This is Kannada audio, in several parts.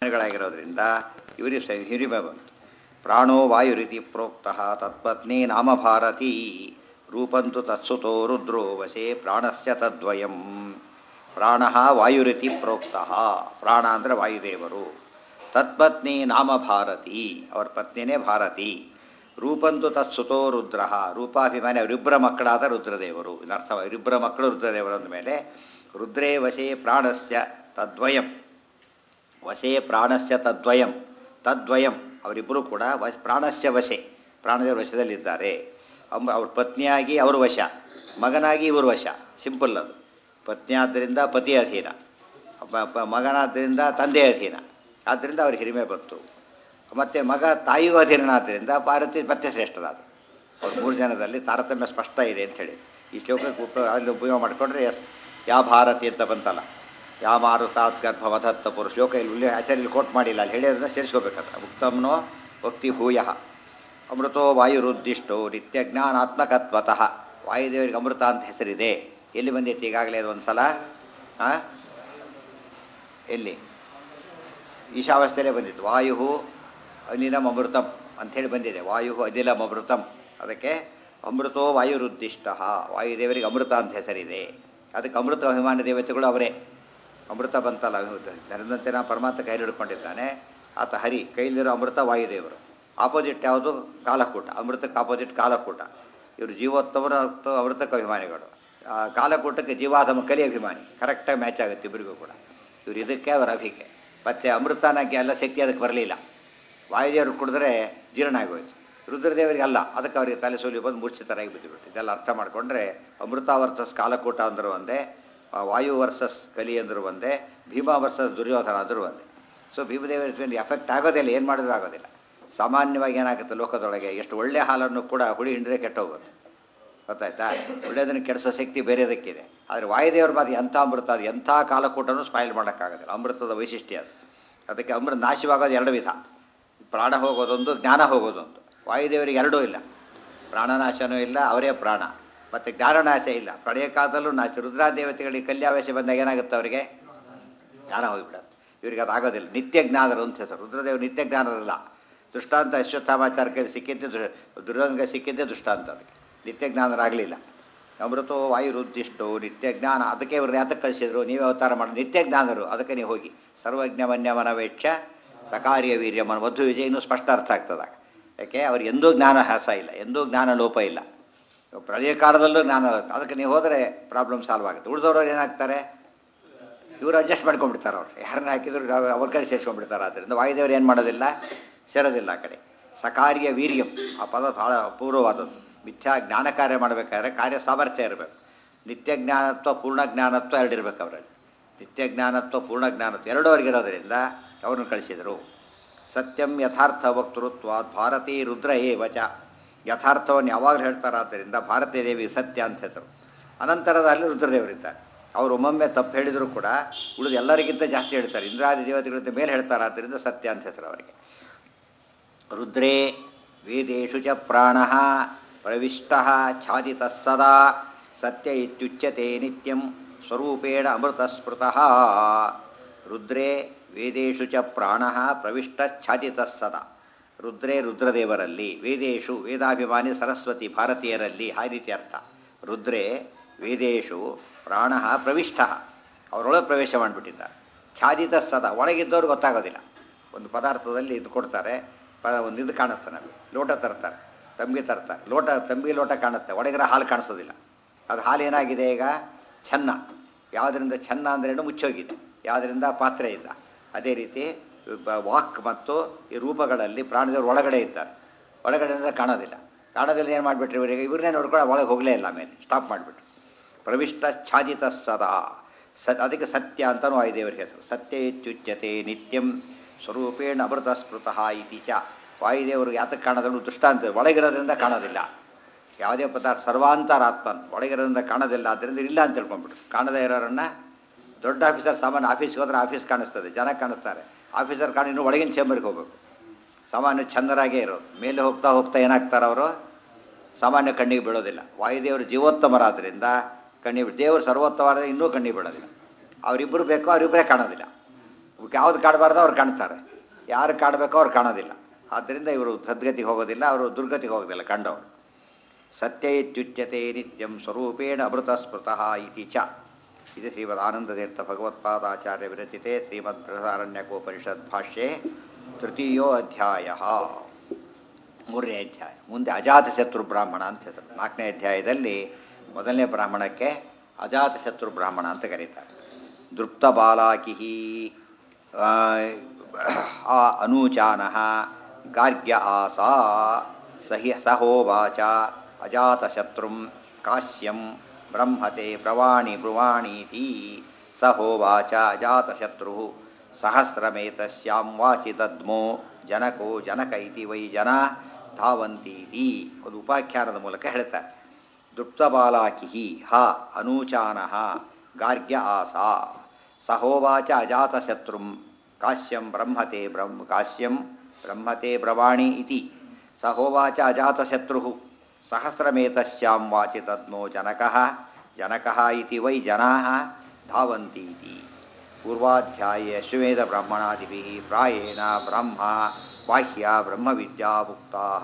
ಕೃಷ್ಣಗಳಾಗಿರೋದ್ರಿಂದ ಇವರಿಗೆ ಸ- ಹಿರಿಮೆ ಬಂತು ಪ್ರಾಣೋ ವಾಯುರಿತಿ ಪ್ರೋಕ್ತ ತತ್ಪತ್ನಿ ನಾಮ ಭಾರತಿ ರೂಪಂತು ತತ್ಸುತೋ ರುದ್ರೋ ವಶೇ ಪ್ರಾಣಸ್ಯ ತದ್ವಯಂ ಪ್ರಾಣ ವಾಯುರಿತಿ ಪ್ರೋಕ್ತ ಪ್ರಾಣ ಅಂದರೆ ವಾಯುದೇವರು ತತ್ಪತ್ನಿ ನಾಮ ಭಾರತಿ ಅವ್ರ ಪತ್ನಿನೇ ಭಾರತಿ ರೂಪಂತು ತತ್ಸುತೋ ರುದ್ರ ರೂಪಾಭಿಮಾನಿ ಅವರಿಬ್ಬರ ಮಕ್ಕಳಾದ ರುದ್ರದೇವರು ಇದರ್ಥ ಇವರಿಬ್ಬರ ಮಕ್ಕಳು ರುದ್ರದೇವರು ಅಂದಮೇಲೆ ರುದ್ರೇ ವಶೇ ಪ್ರಾಣಸ್ಯ ತದ್ವಯಂ ವಶೇ ಪ್ರಾಣಸ್ಯ ತದ್ವಯಂ ತದ್ವಯಂ ಅವರಿಬ್ಬರು ಕೂಡ ವಶ ಪ್ರಾಣಸ್ಯ ವಶೆ ಪ್ರಾಣದೇವರ ವಶದಲ್ಲಿದ್ದಾರೆ ಅಮ್ಮ ಅವ್ರ ಪತ್ನಿಯಾಗಿ ಅವರು ವಶ ಮಗನಾಗಿ ಇವರು ವಶ ಸಿಂಪಲ್ ಅದು ಪತ್ನಿ ಆದ್ದರಿಂದ ಪತಿ ಅಧೀನ ಪ- ಪ- ಮಗನಾದ್ದರಿಂದ ತಂದೆ ಅಧೀನ ಆದ್ದರಿಂದ ಅವ್ರಿಗೆ ಹಿರಿಮೆ ಬಂತು ಮತ್ತು ಮಗ ತಾಯಿಗೂ ಅಧೀನನಾದ್ದರಿಂದ ಭಾರತಿ ಮತ್ತೆ ಶ್ರೇಷ್ಠರಾದರು ಅವ್ರು ಮೂರು ಜನದಲ್ಲಿ ತಾರತಮ್ಯ ಸ್ಪಷ್ಟ ಇದೆ ಅಂತ ಹೇಳಿ ಈ ಶ್ಲೋಕಕ್ಕೆ ಉಪ ಅಲ್ಲಿ ಉಪಯೋಗ ಮಾಡಿಕೊಂಡ್ರೆ ಎಸ್ ಯಾ ಭಾರತಿ ಅಂತ ಬಂತಲ್ಲ ಯಾ ಮಾರುತಾತ್ ಗರ್ಭವಧತ್ತ ಪುರು ಶ್ಲೋಕ ಇಲ್ಲಿ ಉಲ್ಲೇಖ ಆಚಾರ್ಯ ಕೋಟ್ ಮಾಡಿಲ್ಲ ಅಲ್ಲಿ ಹೇಳಿರೋದನ್ನ ಸೇರಿಸ್ಕೋಬೇಕಾದ್ರೆ ಉಕ್ತಮ್ನೋ ಭಕ್ತಿ ಭೂಯ ಅಮೃತೋ ವಾಯುರುದ್ದಿಷ್ಟೋ ನಿತ್ಯ ಜ್ಞಾನಾತ್ಮಕತ್ವತಃ ವಾಯುದೇವರಿಗೆ ಅಮೃತ ಅಂತ ಹೆಸರಿದೆ ಎಲ್ಲಿ ಬಂದೈತಿ ಈಗಾಗಲೇ ಅದು ಒಂದು ಸಲ ಹಾಂ ಎಲ್ಲಿ ಈಶಾವಸ್ಥೆಯಲ್ಲೇ ಬಂದಿತ್ತು ವಾಯು ಅನಿಲಂ ಅಮೃತಂ ಅಂಥೇಳಿ ಬಂದಿದೆ ವಾಯು ಅನಿಲಂ ಅಮೃತಂ ಅದಕ್ಕೆ ಅಮೃತೋ ವಾಯುರುದ್ದಿಷ್ಟ ವಾಯುದೇವರಿಗೆ ಅಮೃತ ಅಂತ ಹೆಸರಿದೆ ಅದಕ್ಕೆ ಅಮೃತ ಅಭಿಮಾನ ದೇವತೆಗಳು ಅವರೇ ಅಮೃತ ಬಂತಲ್ಲ ನರೇಂದ್ರಂತೆ ನಾ ಪರಮಾತ್ಮ ಕೈಲಿ ಹಿಡ್ಕೊಂಡಿದ್ದಾನೆ ಆತ ಹರಿ ಕೈಲಿರೋ ಅಮೃತ ವಾಯುದೇವರು ಆಪೋಸಿಟ್ ಯಾವುದು ಕಾಲಕೂಟ ಅಮೃತಕ್ಕೆ ಆಪೋಸಿಟ್ ಕಾಲಕೂಟ ಇವರು ಜೀವೋತ್ತಮರು ಮತ್ತು ಅಮೃತಕ್ಕೆ ಅಭಿಮಾನಿಗಳು ಆ ಕಾಲಕೂಟಕ್ಕೆ ಜೀವಾಧಮ ಕಲಿ ಅಭಿಮಾನಿ ಕರೆಕ್ಟಾಗಿ ಮ್ಯಾಚ್ ಆಗುತ್ತೆ ಇಬ್ಬರಿಗೂ ಕೂಡ ಇವರು ಇದಕ್ಕೆ ಅವರ ಅಭಿಕೆ ಮತ್ತು ಅಮೃತನಾಗಿ ಎಲ್ಲ ಶಕ್ತಿ ಅದಕ್ಕೆ ಬರಲಿಲ್ಲ ವಾಯುದೇವರು ಕುಡಿದ್ರೆ ಜೀರ್ಣ ಆಗೋಯ್ತು ರುದ್ರದೇವರಿಗೆ ಅಲ್ಲ ಅದಕ್ಕೆ ಅವರಿಗೆ ತಲೆ ಸೋಲಿ ಬಂದು ಮೂರ್ಛಿತರಾಗಿ ಬಿದ್ದುಬಿಟ್ಟು ಇದೆಲ್ಲ ಅರ್ಥ ಮಾಡಿಕೊಂಡ್ರೆ ಅಮೃತ ವರ್ಸಸ್ ಕಾಲಕೂಟ ಅಂದರು ಒಂದೇ ಆ ವಾಯು ವರ್ಸಸ್ ಕಲಿ ಅಂದರು ಒಂದೇ ಭೀಮಾ ವರ್ಸಸ್ ದುರ್ಯೋಧನ ಅಂದರು ಒಂದೇ ಸೊ ಭೀಮದೇವರ ಮೇಲೆ ಎಫೆಕ್ಟ್ ಆಗೋದಿಲ್ಲ ಏನು ಮಾಡಿದ್ರೂ ಆಗೋದಿಲ್ಲ ಸಾಮಾನ್ಯವಾಗಿ ಏನಾಗುತ್ತೆ ಲೋಕದೊಳಗೆ ಎಷ್ಟು ಒಳ್ಳೆ ಹಾಲನ್ನು ಕೂಡ ಹುಳಿ ಹಿಂಡ್ರೆ ಕೆಟ್ಟೋಗುತ್ತೆ ಗೊತ್ತಾಯ್ತಾ ಒಳ್ಳೆಯದನ್ನು ಕೆಡಿಸೋ ಶಕ್ತಿ ಬೇರೆದಕ್ಕಿದೆ ಆದರೆ ವಾಯುದೇವರ ಮಾತು ಎಂಥ ಅಮೃತ ಅದು ಎಂಥ ಕಾಲಕೂಟನೂ ಸ್ಪಾಯಿಲ್ ಮಾಡೋಕ್ಕಾಗೋದಿಲ್ಲ ಅಮೃತದ ವೈಶಿಷ್ಟ್ಯ ಅದು ಅದಕ್ಕೆ ಅಮೃತ ನಾಶವಾಗೋದು ಎರಡು ವಿಧ ಪ್ರಾಣ ಹೋಗೋದೊಂದು ಜ್ಞಾನ ಹೋಗೋದೊಂದು ವಾಯುದೇವರಿಗೆ ಎರಡೂ ಇಲ್ಲ ಪ್ರಾಣನಾಶನೂ ಇಲ್ಲ ಅವರೇ ಪ್ರಾಣ ಮತ್ತು ಜ್ಞಾನನಾಶ ಇಲ್ಲ ಪ್ರಳಯ ಕಾಲದಲ್ಲೂ ನಾಶ ರುದ್ರಾದೇವತೆಗಳಿಗೆ ಕಲ್ಯಾವೇಶ ಬಂದಾಗ ಏನಾಗುತ್ತೆ ಅವರಿಗೆ ಜ್ಞಾನ ಹೋಗಿಬಿಡೋದು ಇವರಿಗೆ ಅದು ಆಗೋದಿಲ್ಲ ನಿತ್ಯ ಜ್ಞಾನರು ಅಂತ ಹೆಸರು ರುದ್ರದೇವರು ನಿತ್ಯ ಜ್ಞಾನರಲ್ಲ ದೃಷ್ಟಾಂತ ಅಶ್ವತ್ಥಾಮಾಚಾರ ಕೈ ಸಿಕ್ಕಿದ್ದೆ ದುರ್- ದುರ್ಯೋಧನಿಗೆ ಸಿಕ್ಕಿದ್ದೆ ದೃಷ್ಟಾಂತ ಅದಕ್ಕೆ ನಿತ್ಯ ಜ್ಞಾನರಾಗಲಿಲ್ಲ ಅಮೃತೋ ವಾಯುರುದ್ದಿಷ್ಟೋ ನಿತ್ಯ ಜ್ಞಾನ ಅದಕ್ಕೆ ಇವ್ರನ್ನ ಯಾತಕ್ಕೆ ಕಳಿಸಿದ್ರು ನೀವೇ ಅವತಾರ ಮಾಡಿ ನಿತ್ಯ ಜ್ಞಾನರು ಅದಕ್ಕೆ ನೀವು ಹೋಗಿ ಸರ್ವಜ್ಞ ಮನ್ಯ ಮನವೇಕ್ಷ ಸಕಾರ್ಯ ವೀರ್ಯ ಮನ ಮಧು ವಿಜಯ ಇನ್ನೂ ಸ್ಪಷ್ಟ ಅರ್ಥ ಆಗ್ತದಾಗ ಯಾಕೆ ಅವ್ರಿಗೆ ಎಂದೂ ಜ್ಞಾನ ಹ್ಯಾಸ ಇಲ್ಲ ಎಂದೂ ಜ್ಞಾನ ಲೋಪ ಇಲ್ಲ ಪ್ರಳಯ ಕಾಲದಲ್ಲೂ ಜ್ಞಾನ ಅದಕ್ಕೆ ನೀವು ಹೋದರೆ ಪ್ರಾಬ್ಲಮ್ ಸಾಲ್ವ್ ಆಗುತ್ತೆ ಉಳಿದವ್ರು ಏನಾಗ್ತಾರೆ ಇವರು ಅಡ್ಜಸ್ಟ್ ಮಾಡ್ಕೊಂಡ್ಬಿಡ್ತಾರೆ ಅವ್ರು ಯಾರನ್ನ ಹಾಕಿದ್ರು ಅವ್ರ- ಅವ್ರ ಕಡೆ ಸೇರಿಸ್ಕೊಂಡ್ಬಿಡ್ತಾರೆ ಆದ್ದರಿಂದ ವಾಯುದೇವರು ಏನು ಮಾಡೋದಿಲ್ಲ ಸೇರೋದಿಲ್ಲ ಆ ಕಡೆ ಸಕಾರ್ಯ ವೀರ್ಯಂ ಆ ಪದ ಭಾಳ ಅಪೂರ್ವವಾದದ್ದು ಮಿಥ್ಯಾ ಜ್ಞಾನ ಕಾರ್ಯ ಮಾಡಬೇಕಾದ್ರೆ ಕಾರ್ಯ ಸಾಮರ್ಥ್ಯ ಇರಬೇಕು ನಿತ್ಯ ಜ್ಞಾನತ್ವ ಪೂರ್ಣ ಜ್ಞಾನತ್ವ ಎರಡು ಇರಬೇಕು ಅವರಲ್ಲಿ ನಿತ್ಯ ಜ್ಞಾನತ್ವ ಪೂರ್ಣ ಜ್ಞಾನತ್ವ ಎರಡೂ ಅವ್ರಿಗಿರೋದ್ರಿಂದ ಅವ್ರನ್ನ ಕಳಿಸಿದರು ಸತ್ಯಂ ಯಥಾರ್ಥ ವಕ್ತೃತ್ವಾತ್ ಭಾರತೀ ರುದ್ರ ಏ ವಚ ಯಥಾರ್ಥವನ್ನು ಯಾವಾಗಲೂ ಹೇಳ್ತಾರಾದ್ದರಿಂದ ಭಾರತೀ ದೇವಿ ಸತ್ಯ ಅಂತ ಹೆಸರು ಅನಂತರದಲ್ಲಿ ರುದ್ರದೇವರಿದ್ದಾರೆ ಅವರು ಒಮ್ಮೊಮ್ಮೆ ತಪ್ಪು ಹೇಳಿದರೂ ಕೂಡ ಉಳಿದ ಎಲ್ಲರಿಗಿಂತ ಜಾಸ್ತಿ ಹೇಳ್ತಾರೆ ಇಂದ್ರಾದಿ ದೇವತೆಗಳಿಂದ ಮೇಲೆ ಹೇಳ್ತಾರೆ ಆದ್ದರಿಂದ ಸತ್ಯ ಅಂತ ಹೆಸರು ಅವರಿಗೆ ರುದ್ರೇ ವೇದೇಶು ಚ ಪ್ರಾಣ ಪ್ರವಿಷ್ಟ ಛಾದಿತ ಸದಾ ಸತ್ಯ ಇತ್ಯುಚ್ಯತೆ ನಿತ್ಯಂ ಸ್ವರೂಪೇಣ ಅಮೃತ ಸ್ಮೃತಃ ರುದ್ರೇ ವೇದೇಶು ಚ ಪ್ರಾಣ ಪ್ರವಿಷ್ಟ ಛಾದಿತ ಸದಾ ರುದ್ರೇ ರುದ್ರದೇವರಲ್ಲಿ ವೇದೇಶು ವೇದಾಭಿಮಾನಿ ಸರಸ್ವತಿ ಭಾರತೀಯರಲ್ಲಿ ಆ ರೀತಿ ಅರ್ಥ ರುದ್ರೇ ವೇದೇಶು ಪ್ರಾಣ ಪ್ರವಿಷ್ಟ ಅವರೊಳಗೆ ಪ್ರವೇಶ ಮಾಡಿಬಿಟ್ಟಿದ್ದಾರೆ ಛಾದಿತ ಸದಾ ಒಳಗಿದ್ದವ್ರು ಗೊತ್ತಾಗೋದಿಲ್ಲ ಒಂದು ಪದಾರ್ಥದಲ್ಲಿ ಇದು ಕೊಡ್ತಾರೆ ಪ ಒಂದು ಇದು ಕಾಣುತ್ತೆ ನಮಗೆ ಲೋಟ ತರ್ತಾರೆ ತಂಬಿಗೆ ತರ್ತಾರೆ ಲೋಟ ತಂಬಿಗೆ ಲೋಟ ಕಾಣುತ್ತೆ ಒಳಗಿರೋ ಹಾಲು ಕಾಣಿಸೋದಿಲ್ಲ ಅದು ಹಾಲು ಏನಾಗಿದೆ ಈಗ ಚೆನ್ನ ಯಾವುದರಿಂದ ಚೆನ್ನ ಅಂದ್ರೇನು ಮುಚ್ಚೋಗಿದೆ ಯಾವುದರಿಂದ ಪಾತ್ರೆಯಿಂದ ಅದೇ ರೀತಿ ಬ- ವಾಕ್ ಮತ್ತು ಈ ರೂಪಗಳಲ್ಲಿ ಪ್ರಾಣದೇವರು ಒಳಗಡೆ ಇದ್ದಾರೆ ಒಳಗಡೆಯಿಂದ ಕಾಣೋದಿಲ್ಲ ಕಾಣೋದಿಲ್ಲ ಏನು ಮಾಡಿಬಿಟ್ರಿ ಇವರಿಗೆ ಇವ್ರನ್ನೇ ನೋಡ್ಕೊಂಡು ಒಳಗೆ ಹೋಗಲೇ ಇಲ್ಲ ಆಮೇಲೆ ಸ್ಟಾಪ್ ಮಾಡಿಬಿಟ್ರು ಪ್ರವಿಷ್ಟ ಛಾದಿತ ಸದಾ ಸ ಅದಕ್ಕೆ ಸತ್ಯ ಅಂತಲೂ ವಾಯುದೇವರ ಹೆಸರು ಸತ್ಯ ಇತ್ಯುಚ್ಯತೆ ನಿತ್ಯಂ ಸ್ವರೂಪೇಣ ಅಮೃತ ಸ್ಮೃತಃ ಇತಿ ಚ ವಾಯುದೇವರು ಯಾತಕ್ಕೆ ಕಾಣೋದನ್ನು ದೃಷ್ಟಾಂತ ಒಳಗಿರೋದ್ರಿಂದ ಕಾಣೋದಿಲ್ಲ ಯಾವುದೇ ಪದಾರ್ಥ ಸರ್ವಾಂತರಾತ್ಮನ್ ಒಳಗಿರೋದ್ರಿಂದ ಕಾಣೋದಿಲ್ಲ ಆದ್ದರಿಂದ ಇಲ್ಲ ಅಂತ ತಿಳ್ಕೊಂಡ್ಬಿಟ್ರು ಕಾಣದೇ ಇರೋರನ್ನು ದೊಡ್ಡ ಆಫೀಸರ್ ಸಾಮಾನ್ಯ ಆಫೀಸ್ಗೆ ಹೋದ್ರೆ ಆಫೀಸ್ ಕಾಣಿಸ್ತದೆ ಜನ ಕಾಣಿಸ್ತಾರೆ ಆಫೀಸರ್ ಕಾಣಿ ಇನ್ನೂ ಒಳಗಿನ ಚೇಂಬರ್ಗೆ ಹೋಗ್ಬೇಕು ಸಾಮಾನ್ಯ ಚಂದರಾಗೇ ಇರೋದು ಮೇಲೆ ಹೋಗ್ತಾ ಹೋಗ್ತಾ ಏನಾಗ್ತಾರೆ ಅವರು ಸಾಮಾನ್ಯ ಕಣ್ಣಿಗೆ ಬೀಳೋದಿಲ್ಲ ವಾಯುದೇವರು ಜೀವೋತ್ತಮರಾದ್ದರಿಂದ ಕಣ್ಣಿಗೆ ಬೀಳ್- ದೇವರು ಸರ್ವೋತ್ತಮರಾದ್ರೆ ಇನ್ನೂ ಕಣ್ಣಿಗೆ ಬೀಳೋದಿಲ್ಲ ಅವರಿಬ್ಬರು ಬೇಕೋ ಅವರಿಬ್ಬರೇ ಕಾಣೋದಿಲ್ಲ ಯಾವ್ದು ಕಾಡಬಾರ್ದು ಅವ್ರು ಕಾಣ್ತಾರೆ ಯಾರು ಕಾಡಬೇಕೋ ಅವ್ರು ಕಾಣೋದಿಲ್ಲ ಆದ್ದರಿಂದ ಇವರು ಸದ್ಗತಿಗೆ ಹೋಗೋದಿಲ್ಲ ಅವರು ದುರ್ಗತಿಗೆ ಹೋಗೋದಿಲ್ಲ ಕಂಡವರು ಸತ್ಯ ಇತ್ಯುಚ್ಯತೆ ನಿತ್ಯಂ ಸ್ವರೂಪೇಣ ಅಮೃತ ಸ್ಮೃತಃ ಇತಿ ಚ ಇದು ಶ್ರೀಮದ್ ಆನಂದತೀರ್ಥ ಭಗವತ್ಪಾದಾಚಾರ್ಯ ವಿರಚಿತೆ ಶ್ರೀಮದ್ ಬೃಹದಾರಣ್ಯಕೋಪನಿಷದ್ ಭಾಷ್ಯೆ ತೃತೀಯೋ ಅಧ್ಯಾಯ ಮೂರನೇ ಅಧ್ಯಾಯ ಮುಂದೆ ಅಜಾತಶತ್ರು ಬ್ರಾಹ್ಮಣ ಅಂತ ಹೆಸರು ನಾಲ್ಕನೇ ಅಧ್ಯಾಯದಲ್ಲಿ ಮೊದಲನೇ ಬ್ರಾಹ್ಮಣಕ್ಕೆ ಅಜಾತಶತ್ರು ಬ್ರಾಹ್ಮಣ ಅಂತ ಕರೀತಾರೆ ದೃಪ್ತ ಬಾಲಾಕಿ ಆ ಅನೂಚಾನಃ ಗಾರ್ಗ್ಯ ಆಸ ಸಹಿ ಸಹೋವಾಚ ಅಜಾತಶತ್ರುಂ ಕಾಶ್ಯಂ ಬ್ರಹ್ಮತೆ ಪ್ರವಾಣಿ ಬ್ರುವಾಣೀತಿ ಸಹೋವಾಚ ಅಜಾತಶತ್ರು ಸಹಸ್ರಮೇತಸ್ಯಾಂ ವಾಚಿ ದದ್ಮೋ ಜನಕೋ ಜನಕ ಇತಿ ವೈ ಜನ ಧಾವಂತೀತಿ ಒಂದು ಉಪಾಖ್ಯಾನದ ಮೂಲಕ ಹೇಳ್ತಾರೆ ದುಪ್ತಬಾಲಾಕಿ ಹ ಅನೂಚಾನಃ ಗಾರ್ಗ್ಯ ಆಸ ಸಹೋವಾಚ ಅಜಾತಶತ್ರುಂ ಕಾಶ್ಯಂ ಬ್ರಹ್ಮತೆ ಬ್ರಹ್ಮ ಕಾಶ್ಯಂ ಬ್ರಹ್ಮತೆ ಬ್ರವಾಣಿ ಇತಿ ಸಹೋವಾಚ ಅಜಾತಶತ್ರು ಸಹಸ್ರಮೇತಸ್ಯಾಂ ವಾಚಿ ತದ್ಮೋ ಜನಕಃ ಜನಕಃ ಇತಿ ವೈ ಜನಾಃ ಧಾವಂತೀತಿ ಪೂರ್ವಾಧ್ಯಾಯೇ ಅಶ್ವಮೇಧ ಬ್ರಾಹ್ಮಣಾದಿಭಿः ಪ್ರಾಯೇಣ ಬ್ರಹ್ಮ ಬಾಹ್ಯ ಬ್ರಹ್ಮವಿದ್ಯಾ ಉಕ್ತಾः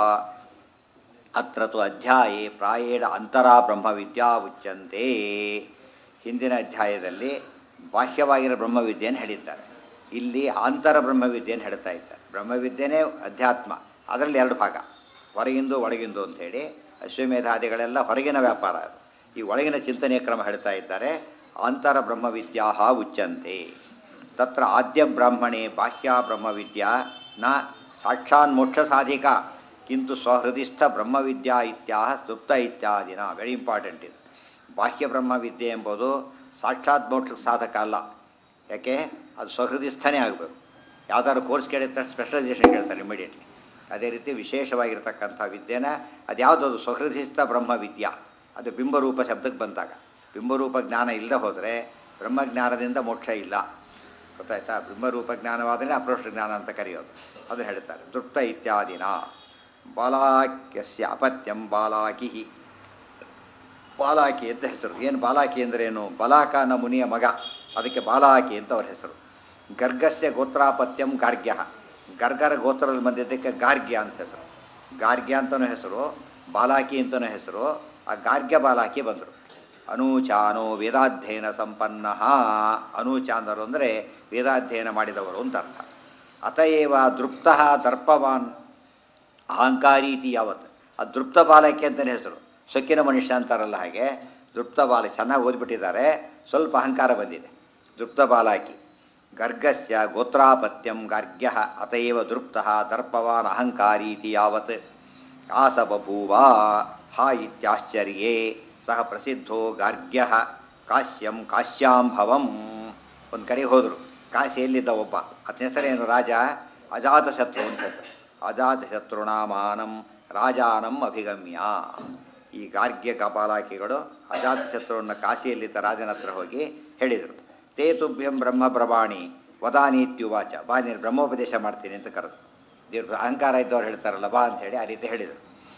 ಅತ್ರ ತು ಅಧ್ಯಾಯೇ ಪ್ರಾಯೇಣ ಅಂತರಾ ಬ್ರಹ್ಮವಿದ್ಯಾ ಉಚ್ಯಂತೆ ಹಿಂದಿನ ಅಧ್ಯಾಯದಲ್ಲಿ ಬಾಹ್ಯವಾಗಿರೋ ಬ್ರಹ್ಮವಿದ್ಯೆಯನ್ನು ಹೇಳಿದ್ದಾರೆ ಇಲ್ಲಿ ಆಂತರ ಬ್ರಹ್ಮವಿದ್ಯೆಯನ್ನು ಹೇಳ್ತಾ ಇದ್ದಾರೆ ಬ್ರಹ್ಮವಿದ್ಯೆನೇ ಅಧ್ಯಾತ್ಮ ಅದರಲ್ಲಿ ಎರಡು ಭಾಗ ಹೊರಗಿಂದು ಒಳಗಿಂದು ಅಂಥೇಳಿ ಅಶ್ವಮೇಧಾದಿಗಳೆಲ್ಲ ಹೊರಗಿನ ವ್ಯಾಪಾರ ಅದು ಈ ಒಳಗಿನ ಚಿಂತನೆಯ ಕ್ರಮ ಹೇಳ್ತಾ ಇದ್ದಾರೆ ಆಂತರ ಬ್ರಹ್ಮವಿದ್ಯಾ ಉಚ್ಯಂತೆ ತತ್ರ ಆದ್ಯ ಬ್ರಾಹ್ಮಣೆ ಬಾಹ್ಯ ಬ್ರಹ್ಮವಿದ್ಯಾ ನ ಸಾಕ್ಷಾನ್ ಮೋಕ್ಷ ಸಾಧಿಕ ಕಿಂತು ಸ್ವಹೃದಿಸ್ಥ ಬ್ರಹ್ಮವಿದ್ಯಾ ಇತ್ಯಾಹ ಸುಪ್ತ ಇತ್ಯಾದಿನ ವೆರಿ ಇಂಪಾರ್ಟೆಂಟ್ ಇದು ಬಾಹ್ಯ ಬ್ರಹ್ಮವಿದ್ಯೆ ಎಂಬುದು ಸಾಕ್ಷಾತ್ ಮೋಕ್ಷಕ್ಕೆ ಸಾಧಕ ಅಲ್ಲ ಯಾಕೆ ಅದು ಸ್ವಹೃದಿಸ್ಥನೇ ಆಗಬೇಕು ಯಾವ್ದಾದ್ರು ಕೋರ್ಸ್ ಕೇಳಿರ್ತಾರೆ ಸ್ಪೆಷಲೈಸೇಷನ್ ಕೇಳ್ತಾರೆ ಇಮಿಡಿಯೇಟ್ಲಿ ಅದೇ ರೀತಿ ವಿಶೇಷವಾಗಿರ್ತಕ್ಕಂಥ ವಿದ್ಯೆನ ಅದು ಯಾವುದದು ಸ್ವಹೃದಿಸ್ಥ ಬ್ರಹ್ಮವಿದ್ಯಾ ಅದು ಬಿಂಬರೂಪ ಶಬ್ದಕ್ಕೆ ಬಂದಾಗ ಬಿಂಬರೂಪ ಜ್ಞಾನ ಇಲ್ಲದೆ ಹೋದರೆ ಬ್ರಹ್ಮಜ್ಞಾನದಿಂದ ಮೋಕ್ಷ ಇಲ್ಲ ಗೊತ್ತಾಯ್ತಾ ಬ್ರಹ್ಮರೂಪ ಜ್ಞಾನವಾದರೆ ಅಪ್ರೋಷ್ಟ ಜ್ಞಾನ ಅಂತ ಕರೆಯೋದು ಅದು ಹೇಳ್ತಾರೆ ತೃಪ್ತ ಇತ್ಯಾದಿನ ಬಾಲಾಕ್ಯಸ್ಯ ಅಪತ್ಯಂ ಬಾಲಾಕಿ ಬಾಲಾಕಿ ಅಂತ ಹೆಸರು ಏನು ಬಾಲಾಕಿ ಅಂದ್ರೇನು ಬಲಾಕ ಅನ್ನೋ ಮುನಿಯ ಮಗ ಅದಕ್ಕೆ ಬಾಲಾಕಿ ಅಂತ ಅವ್ರ ಹೆಸರು ಗರ್ಗಸ್ಯ ಗೋತ್ರಾಪತ್ಯಂ ಗಾರ್ಗ್ಯ ಗರ್ಗರ ಗೋತ್ರದಲ್ಲಿ ಬಂದಿದ್ದಕ್ಕೆ ಗಾರ್ಗ್ಯ ಅಂತ ಹೆಸರು ಗಾರ್ಗ್ಯ ಅಂತಲೂ ಹೆಸರು ಬಾಲಾಕಿ ಅಂತಲೂ ಹೆಸರು ಆ ಗಾರ್ಗ್ಯ ಬಾಲಾಕಿ ಬಂದರು ಅನೂಚಾನೋ ವೇದಾಧ್ಯಯನ ಸಂಪನ್ನ ಅನೂಚಾನರು ಅಂದರೆ ವೇದಾಧ್ಯಯನ ಮಾಡಿದವರು ಅಂತ ಅರ್ಥ ಅತಏವ ದೃಪ್ತ ದರ್ಪವಾನ್ ಅಹಂಕಾರೀತಿ ಯಾವತ್ತು ಆ ದೃಪ್ತ ಬಾಲಕ್ಕೆ ಅಂತಲೇ ಹೆಸರು ಸೊಕ್ಕಿನ ಮನುಷ್ಯ ಅಂತಾರಲ್ಲ ಹಾಗೆ ದೃಪ್ತ ಬಾಲ ಚೆನ್ನಾಗಿ ಓದ್ಬಿಟ್ಟಿದ್ದಾರೆ ಸ್ವಲ್ಪ ಅಹಂಕಾರ ಬಂದಿದೆ ದೃಪ್ತ ಬಾಲಾಕಿ ಗರ್ಗಸ್ಯ ಗೋತ್ರಾಪತ್ಯಂ ಗಾರ್ಗ್ಯ ಅತಏವ ದೃಪ್ತ ದರ್ಪವಾನ್ ಅಹಂಕಾರೀತಿ ಯಾವತ್ ಆಸ ಬಭೂವ ಹಾ ಇತ್ಯಾಶ್ಚರ್ಯೇ ಸಹ ಪ್ರಸಿದ್ಧೋ ಗಾರ್ಗ್ಯ ಕಾಶ್ಯಂ ಕಾಶ್ಯಾಂಭವಂ ಒಂದು ಕಡೆ ಹೋದರು ಕಾಶಿಯಲ್ಲಿದ್ದ ಒಬ್ಬ ಆತನ ಹೆಸರೇನು ರಾಜ ಅಜಾತಶತ್ರು ಅಂತ ಹೆಸರು ಅಜಾತಶತ್ರುನಾಮಾನಂ ರಾಜಾನಂ ಅಭಿಗಮ್ಯ ಈ ಗಾರ್ಗ್ಯ ಕಪಾಲಾಕಿಗಳು ಅಜಾತಶತ್ರುವನ್ನು ಕಾಶಿಯಲ್ಲಿದ್ದ ರಾಜನ ಹತ್ರ ಹೋಗಿ ಹೇಳಿದರು ತೇ ತುಭ್ಯಂ ಬ್ರಹ್ಮ ಪ್ರವಾಣಿ ವದಾನೀತ್ಯುವಾಚ ಬಾ ನೀನು ಬ್ರಹ್ಮೋಪದೇಶ ಮಾಡ್ತೀನಿ ಅಂತ ಕರೆದು ದೇವ್ರ ಅಹಂಕಾರ ಇದ್ದವ್ರು ಹೇಳ್ತಾರಲ್ಲ ಬಾ ಅಂತ ಹೇಳಿ ಆ ರೀತಿ ಹೇಳಿದರು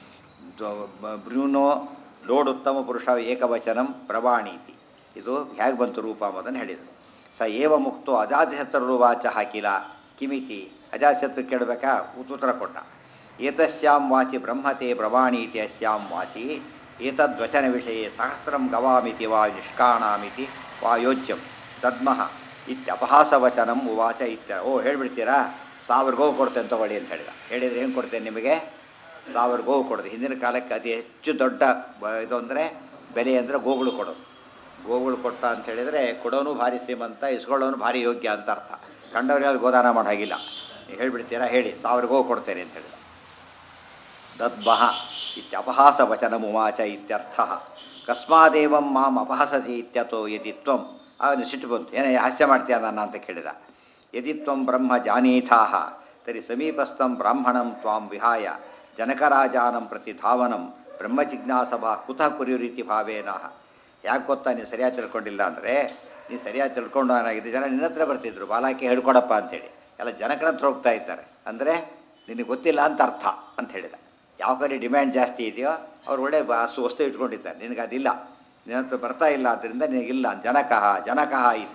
ಬ್ರೂನೋ ಲೋಡುತ್ತಮ ಪುರುಷ ಏಕವಚನಂ ಪ್ರವಾಣೀತಿ ಇದು ಹೇಗೆ ಬಂತು ರೂಪ ಎಂಬುದನ್ನು ಹೇಳಿದರು ಸ ಏವ ಮುಕ್ತೋ ಅಜಾತಶತ್ರು ವಾಚ ಹಾಕಿಲ್ಲ ಕಿಮಿತಿ ಅಜಾತಶತ್ರು ಕೇಳಬೇಕಾ ಉತ್ತರ ಕೊಟ್ಟ ಏತಸ್ಯಾಂ ವಾಚಿ ಬ್ರಹ್ಮತೆ ಪ್ರವಾಣೀತಿ ಅಸ್ಯಾಂ ವಾಚಿ ಏತದ್ವಚನ ವಿಷಯ ಸಹಸ್ರಂ ಗವಾಮಿತಿ ವಾ ನಿಷ್ಕಾಣಾಮಿತಿ ವಾ ಯೋಚ್ಯಂ ತದ್ಮಃ ಇತ್ಯಪಹಾಸವಚನಂ ಉವಾಚ ಇತ್ಯ ಓ ಹೇಳ್ಬಿಡ್ತೀರಾ ಸಾವಿರ ಗೋವು ಕೊಡ್ತೇನೆ ತಗೊಳ್ಳಿ ಅಂತ ಹೇಳಿದ ಹೇಳಿದರೆ ಏನು ಕೊಡ್ತೇನೆ ನಿಮಗೆ ಸಾವಿರ ಗೋವು ಕೊಡೋದು ಹಿಂದಿನ ಕಾಲಕ್ಕೆ ಅತಿ ಹೆಚ್ಚು ದೊಡ್ಡ ಬ- ಇದು ಅಂದರೆ ಬೆಲೆ ಅಂದರೆ ಗೋಗಳು ಕೊಡೋದು ಗೋಗಳು ಕೊಟ್ಟ ಅಂತ ಹೇಳಿದರೆ ಕೊಡೋನು ಭಾರಿ ಶ್ರೀಮಂತ ಇಸ್ಕೊಳ್ಳೋನು ಭಾರಿ ಯೋಗ್ಯ ಅಂತ ಅರ್ಥ ಕಂಡವ್ರಿಗೆ ಅದು ಗೋದಾನ ಮಾಡೋ ಹಾಗಿಲ್ಲ ನೀವು ಹೇಳ್ಬಿಡ್ತೀರಾ ಹೇಳಿ ಸಾವಿರ ಗೋವು ಕೊಡ್ತೇನೆ ಅಂತ ಹೇಳಿದ ದದ್ಮಃ ಇತ್ಯಪಹಾಸ ವಚನ ಮುವಾಚ ಇತ್ಯರ್ಥ ಕಸ್ಮಾದೇವಂ ಮಾಂ ಅಪಹಸತಿ ಇತ್ಯತೋ ಯದಿ ತ್ವಂ ಅವನು ಸಿಟ್ಟು ಬಂತು ಏನೇ ಹಾಸ್ಯ ಮಾಡ್ತೀಯ ನನ್ನ ಅಂತ ಕೇಳಿದ ಯದಿ ತ್ವಂ ಬ್ರಹ್ಮ ಜಾನೀಥಾಹ ತರಿ ಸಮೀಪಸ್ಥಂ ಬ್ರಾಹ್ಮಣಂ ತ್ವಾಂ ವಿಹಾಯ ಜನಕರಾಜಾನಂ ಪ್ರತಿ ಧಾವನಂ ಬ್ರಹ್ಮ ಜಿಜ್ಞಾಸಭಾ ಕುತಃ ಕುರಿಯುರೀತಿ ಭಾವೇನ ಯಾಕೆ ಗೊತ್ತಾ ನೀನು ಸರಿಯಾಗಿ ತಿಳ್ಕೊಂಡಿಲ್ಲ ಅಂದರೆ ನೀನು ಸರಿಯಾಗಿ ತಿಳ್ಕೊಂಡು ಏನಾಗಿದೆ ಜನ ನಿನ್ನ ಹತ್ರ ಬರ್ತಿದ್ರು ಬಾಲಾಕಿ ಹೇಳ್ಕೊಡಪ್ಪ ಅಂತೇಳಿ ಎಲ್ಲ ಜನಕರ ಹತ್ರ ಹೋಗ್ತಾ ಇದ್ದಾರೆ ಅಂದರೆ ನಿನಗೆ ಗೊತ್ತಿಲ್ಲ ಅಂತ ಅರ್ಥ ಅಂತ ಹೇಳಿದ ಯಾವ ಕಡೆ ಡಿಮ್ಯಾಂಡ್ ಜಾಸ್ತಿ ಇದೆಯೋ ಅವ್ರು ಒಳ್ಳೆ ಅಷ್ಟು ವಸ್ತು ಇಟ್ಕೊಂಡಿದ್ದಾರೆ ನಿನಗೆ ಅದಿಲ್ಲ ನಿನ್ನ ಹತ್ರ ಬರ್ತಾ ಇಲ್ಲ ಆದ್ದರಿಂದ ನಿನಗಿಲ್ಲ ಜನಕಃ ಜನಕಃ ಇತಿ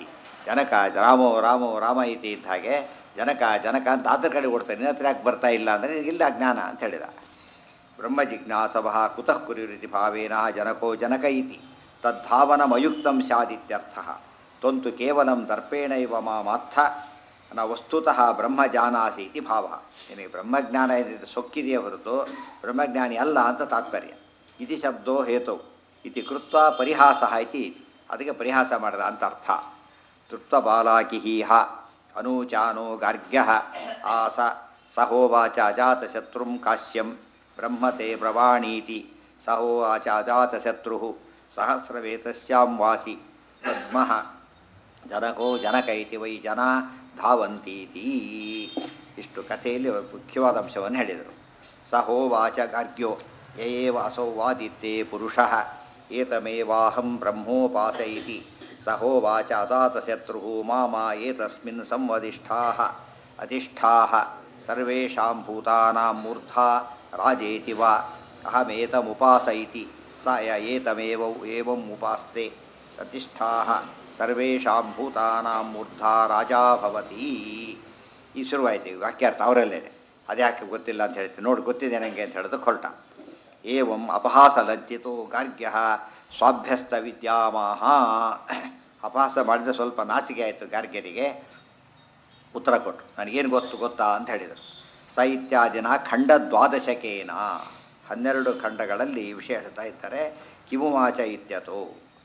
ಜನಕ ರಾಮೋ ರಾಮೋ ರಾಮ ಇತಿ ಇದ್ದ ಹಾಗೆ ಜನಕ ಜನಕ ಅಂತ ಆತರ ಕಡೆ ಓಡ್ತಾನೆ ನಿನ್ನ ಹತ್ರ ಯಾಕೆ ಬರ್ತಾ ಇಲ್ಲ ಅಂದರೆ ಇಲ್ಲ ಜ್ಞಾನ ಅಂತ ಹೇಳಿದ ಬ್ರಹ್ಮ ಜಿಜ್ಞಾಸವಃ ಕುತಃ ಕುರಿರಿತಿ ಭಾವೇನ ಜನಕೋ ಜನಕ ಇತಿ ತದ್ಧಾವನಮಯುಕ್ತಂ ಸ್ಯಾದಿತ್ಯರ್ಥ ತ್ವಂತು ಕೇವಲಂ ದರ್ಪೇಣ ಇವ ಮಾಮಾರ್ಥ ನ ವಸ್ತುತಃ ಬ್ರಹ್ಮ ಜಾನಾಸಿ ಇತಿ ಭಾವ ನಿನಗೆ ಬ್ರಹ್ಮಜ್ಞಾನ ಏನಿದೆ ಸೊಕ್ಕಿದೆಯೇ ಹೊರತು ಬ್ರಹ್ಮಜ್ಞಾನಿ ಅಲ್ಲ ಅಂತ ತಾತ್ಪರ್ಯ ಇತಿ ಶಬ್ದೋ ಹೇತೌ ಇತಿ ಕೃತ್ವ ಪರಿಹಾಸ ಇತಿ ಇತಿ. ಅದಕ್ಕೆ ಪರಿಹಾಸ ಮಾಡಿದ ಅಂತ ಅರ್ಥ ತೃಪ್ತಬಾಲಾಕಿಹೀಹ ಅನೂಚಾನೋ ಗಾರ್ಗ್ಯ ಆಸ ಸಹೋವಾಚ ಅಜಾತಶತ್ರುಂ ಕಾಶ್ಯಂ ಬ್ರಹ್ಮತೆ ಬ್ರವಾಣೀತಿ ಸಹೋವಾಚ ಅಜಾತಶತ್ರು ಸಹಸ್ರವೇತಸ್ಯಾಂ ವಾಸಿ ಪದ್ಮಃ ಜನಕೋ ಜನಕ ಇತಿ ವೈ ಜನ ಧಾವಂತೀತಿ ಇಷ್ಟು ಕಥೆಯಲ್ಲಿ ಮುಖ್ಯವಾದ ಅಂಶವನ್ನು ಹೇಳಿದರು ಸಹೋವಾಚ ಗಾರ್ಗ್ಯೋ ಯಯೇವ ಅಸೌ ವಾದಿತ್ತೇ ಪುರುಷಃ ಏತಮೇವಾಹಂ ಬ್ರಹ್ಮೋಪಾಸ ಇತಿ ಸಹೋವಾಚ ಅದಾತಶತ್ರು ಮಾಮ ಏತಸ್ಮಿನ್ ಸಂವದಿಷ್ಠಾಃ ಅಧಿಷ್ಠಾಃ ಸರ್ವೇಷಾಂ ಭೂತಾನಾಂ ಮೂರ್ಧಾ ರಾಜೇತಿ ವಾ ಅಹಮೇತಮುಪಾಸ ಇತಿ ಸ ಯ ಏತಮೇವ ಏವಂ ಉಪಾಸ್ತೆ ಅಧಿಷ್ಠಾಃ ಸರ್ವೇಷಾಂ ಭೂತಾನಾಂ ಮೂರ್ಧಾ ರಾಜಾ ಭವತಿ ಈ ಶುರುವಾಯ್ತು ಈಗ ವಾಕ್ಯಾರ್ಥ ಅವರಲ್ಲೇನೆ ಅದ್ಯಾಕೆ ಗೊತ್ತಿಲ್ಲ ಅಂತ ಹೇಳ್ತೀನಿ ನೋಡಿ ಗೊತ್ತಿದೆ ನನಗೆ ಅಂತ ಹೇಳಿದು ಹೊರಟ ಏವಂ ಅಪಹಾಸ ಲಜ್ಜಿತೋ ಗಾರ್ಗ್ಯ ಸ್ವಾಭ್ಯಸ್ತ ವಿದ್ಯಾಮಾಹ ಅಪಹಾಸ ಮಾಡಿದ ಸ್ವಲ್ಪ ನಾಚಿಕೆ ಆಯಿತು ಗಾರ್ಗ್ಯರಿಗೆ ಉತ್ತರ ಕೊಟ್ಟರು ನನಗೇನು ಗೊತ್ತು ಗೊತ್ತಾ ಅಂತ ಹೇಳಿದರು ಸ ಇತ್ಯಾದಿನ ಖಂಡ ದ್ವಾದಶಕೇನ ಹನ್ನೆರಡು ಖಂಡಗಳಲ್ಲಿ ವಿಷಯ ಹೇಳ್ತಾ ಇದ್ದಾರೆ ಕಿಮುವಾಚ ಇತ್ಯತೋ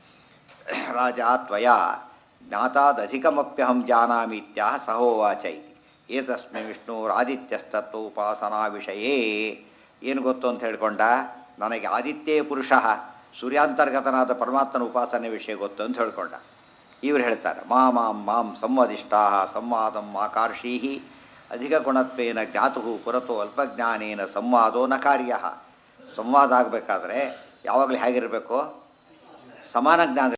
ರಾಜ ತ್ವಯ ಜ್ಞಾತಾದಧಿಕಮಪ್ಯಹಂ ಜಾನಾಮಿ ಇತ್ಯಾಹ ಸಹೋವಾಚ ಇತಿ ಏತಸ್ಮಿನ್ ವಿಷ್ಣುರಾದಿತ್ಯಸ್ತತ್ವ ಉಪಾಸನಾ ವಿಷಯೇ ಏನು ಗೊತ್ತು ಅಂತ ಹೇಳ್ಕೊಂಡ ನನಗೆ ಆದಿತ್ಯೇ ಪುರುಷ ಸೂರ್ಯಾಂತರ್ಗತನಾದ ಪರಮಾತ್ಮನ ಉಪಾಸನೆ ವಿಷಯ ಗೊತ್ತು ಅಂತ ಹೇಳ್ಕೊಂಡ ಇವರು ಹೇಳ್ತಾರೆ ಮಾ ಮಾಂ ಮಾಂ ಸಂವದಿಷ್ಟಾ ಸಂವಾದಂ ಆಕರ್ಷೀಹಿ ಅಧಿಕ ಗುಣತ್ವೇನ ಜ್ಞಾತು ಪುರತೋ ಅಲ್ಪಜ್ಞಾನೇನ ಸಂವಾದೋ ನ ಕಾರ್ಯ ಸಂವಾದ ಆಗಬೇಕಾದ್ರೆ ಯಾವಾಗಲೂ ಹೇಗಿರಬೇಕು ಸಮಾನ ಜ್ಞಾನ